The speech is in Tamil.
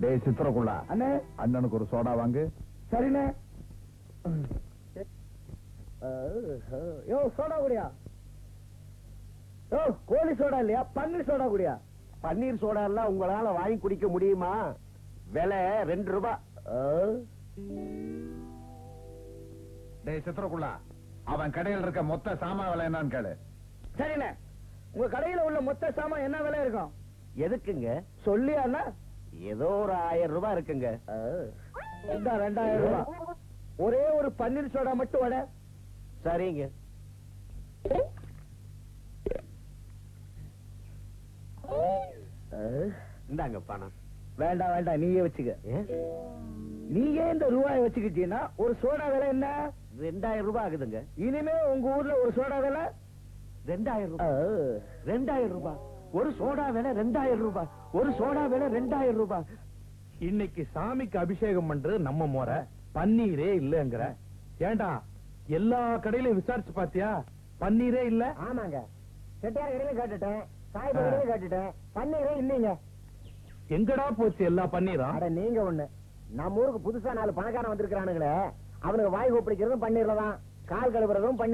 டேய் சித்திரக்குள்ளா அண்ணே அண்ணனுக்கு ஒரு சோடா வாங்கு சரிண்ணே யோ சோடா குடியா யோ கோழி சோடா இல்லையா பன்னீர் சோடா குடியா பன்னீர் சோடா எல்லாம் உங்களால வாங்கி குடிக்க முடியுமா விலை ரெண்டு ரூபாய் டேய் சித்திரக்குள்ளா அவன் கடையில் இருக்க மொத்த சாமா விலை என்னன்னு கேளு சரிண்ணே உங்க கடையில உள்ள மொத்த சாமான் என்ன விலை இருக்கும் எதுக்குங்க சொல்லி அண்ணா ஏதோ ஒரு ஆயிரம் ரூபாய் இருக்குங்க இந்த ரெண்டாயிரம் ரூபாய் ஒரே ஒரு பன்னீர் சோடா மட்டும் வட சரிங்க இந்தாங்க பணம் வேண்டாம் வேண்டாம் நீயே வச்சுக்க ஏன்? நீயே இந்த ரூபாய் வச்சுக்கிட்டீங்கன்னா ஒரு சோடா விலை என்ன ரெண்டாயிரம் ரூபாய் ஆகுதுங்க இனிமே உங்க ஊர்ல ஒரு சோடா விலை ரெண்டாயிரம் ரூபாய் ரெண்டாயிரம் ரூபாய் ஒரு சோடா விலை ரெண்டாயிரம் ரூபாய் ஒரு சோடா விலை ரெண்டாயிரம் ரூபாய் இன்னைக்கு சாமிக்கு அபிஷேகம் பண்றது நம்ம முறை பன்னீரே இல்லங்கிற ஏண்டா எல்லா கடையிலயும் விசாரிச்சு பாத்தியா பன்னீரே இல்ல ஆமாங்க செட்டியார் கடையில கேட்டுட்டேன் சாய் கடையில கேட்டுட்டேன் பன்னீரே இல்லீங்க எங்கடா போச்சு எல்லா பன்னீரும் அட நீங்க ஒண்ணு நம்ம ஊருக்கு புதுசா நாலு பணக்காரன் வந்திருக்கானுங்களே அவனுக்கு வாய் கூப்பிடிக்கிறதும் பன்னீர்ல தான் கால் கழுவுறதும் பன்னீர்